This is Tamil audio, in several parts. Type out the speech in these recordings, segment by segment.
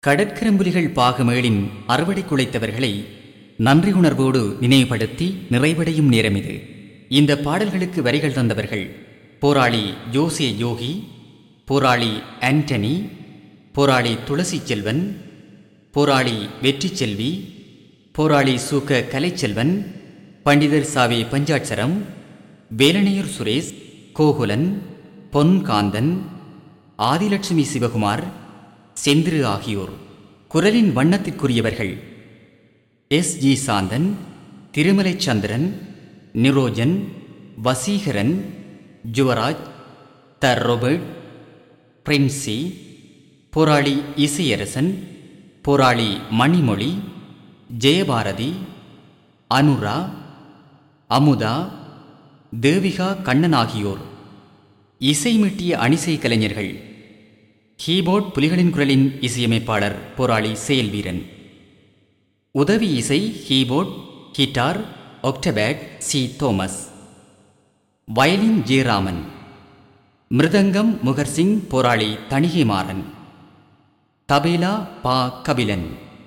கடற்கரம்புலிகள் பாகமேளின் அறுவடை குலைத்தவர்களை நன்றி உணர்வோடு நினைவுபடுத்தி நிறைவடையும் நேரம் இது இந்த பாடல்களுக்கு வரிகள் தந்தவர்கள் போராளி ஜோசே யோகி போராளி ஆண்டனி போராளி துளசி செல்வன் போராளி வெற்றி செல்வி போராளி சூக்க கலைச்செல்வன் பண்டிதர் சாவே பஞ்சாட்சரம் வேலனையூர் சுரேஷ் கோகுலன் பொன் காந்தன் ஆதிலட்சுமி சிவகுமார் செந்திரு ஆகியோர் குரலின் வண்ணத்திற்குரியவர்கள் எஸ் ஜி சாந்தன் திருமலை சந்திரன் நிரோஜன் வசீகரன் ஜுவராஜ் த ரொபர்ட் பிரின்சி போராளி இசையரசன் போராளி மணிமொழி ஜெயபாரதி அனுரா அமுதா தேவிகா கண்ணன் ஆகியோர் இசைமிட்டிய அணிசை கலைஞர்கள் கீபோர்ட் புலிகளின் குரலின் இசையமைப்பாளர் போராளி செயல்வீரன் உதவி இசை keyboard guitar octapad C Thomas violin Jayaraman mridangam முகர்சிங் போராளி தணிகைமாறன் தபேலா பா கபிலன்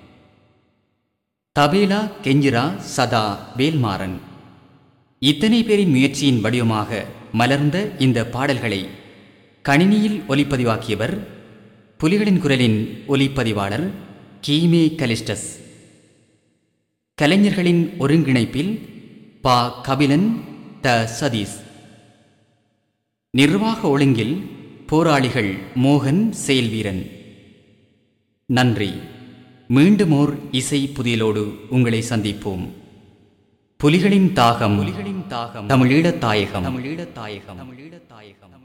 தபேலா கெஞ்சிரா சதா வேல்மாறன் இத்தனை பேரின் முயற்சியின் வடிவமாக மலர்ந்த இந்த பாடல்களை கணினியில் ஒலிப்பதிவாக்கியவர் புலிகளின் குரலின் ஒலிப்பதிவாளர் கீமே கலிஸ்டஸ் கலைஞர்களின் ஒருங்கிணைப்பில் பா கபிலன் த சதீஷ் நிர்வாக ஒழுங்கில் போராளிகள் மோகன் செயல்வீரன் நன்றி மீண்டும் ஓர் இசை புதியலோடு உங்களை சந்திப்போம் புலிகளின் தாகம் புலிகளின் தாகம் தமிழீழத் தாயகம் தமிழீழத் தாயகம் தமிழீழத் தாயகம்